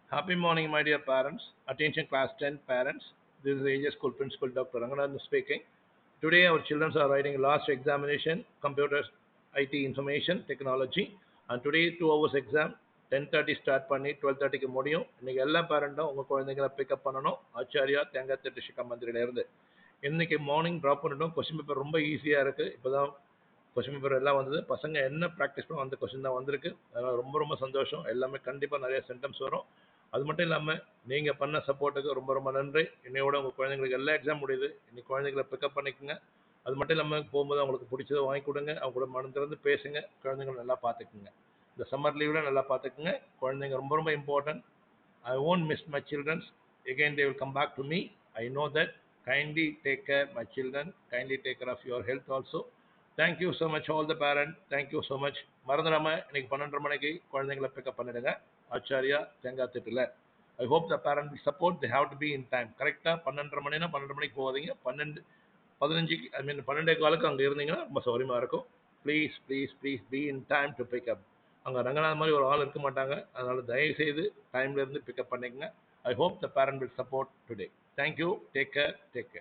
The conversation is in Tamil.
Happy morning, my dear parents. Attention, class 10 parents. This is AJ School Principal Dr. Ranganathan speaking. Today, our children are writing last examination, Computer IT Information Technology. And today, two hours exam, 10.30 start பண்ணி டுவெல் தேர்ட்டிக்கு முடியும் இன்னைக்கு எல்லா பேரண்ட்டும் உங்கள் குழந்தைங்களை பிக்கப் பண்ணணும் ஆச்சாரியா தேங்காய் சிக்கா மந்திரியிலேருந்து இன்னைக்கு மார்னிங் ட்ராப் பண்ணிட்டோம் கொஸ்டின் பேப்பர் ரொம்ப ஈஸியாக இருக்குது இப்போ தான் கொஸ்டின் பேப்பர் எல்லாம் வந்தது பசங்க என்ன ப்ராக்டிஸ் பண்ண அந்த கொஸ்டின் தான் வந்திருக்கு அதனால் ரொம்ப ரொம்ப சந்தோஷம் எல்லாமே கண்டிப்பாக நிறைய சென்டம்ஸ் வரும் அது மட்டும் இல்லாமல் நீங்கள் பண்ண சப்போர்ட்டுக்கு ரொம்ப ரொம்ப நன்றி இன்னையோட உங்கள் குழந்தைங்களுக்கு எல்லா எக்ஸாம் முடியுது இன்னைக்கு குழந்தைங்களை பிக்கப் பண்ணிக்கோங்க அது மட்டும் இல்லாமல் போகும்போது அவங்களுக்கு பிடிச்சதை வாங்கி கொடுங்க அவங்க கூட மனம் திறந்து பேசுங்க குழந்தைங்களை நல்லா பார்த்துக்குங்க இந்த சம்மர் லீவில் நல்லா பார்த்துக்குங்க குழந்தைங்க ரொம்ப ரொம்ப important I won't miss my children's again they will come back to me i know that kindly take care my children kindly take care of your health also thank you so much all the parent thank you so much மறந்துடாம இன்னைக்கு பன்னெண்டரை மணிக்கு குழந்தைங்களை பிக்கப் பண்ணிடுங்க ஆச்சாரியா தேங்காய் திட்டில் I hope the parent support they have to be in time கரெக்டாக பன்னெண்டரை மணினா பன்னெண்டு மணிக்கு போகாதீங்க பன்னெண்டு பதினஞ்சுக்கு ஐ மீன் பன்னெண்டே காலுக்கு அங்கே இருந்தீங்கன்னா ரொம்ப சௌகரியமாக இருக்கும் please please please be in time to pickup அங்கே ரங்கநாத் மாதிரி ஒரு ஆள் இருக்க மாட்டாங்க அதனால் தயவுசெய்து டைம்ல இருந்து பிக்கப் பண்ணிக்கங்க I hope the parent will support today thank you take care take care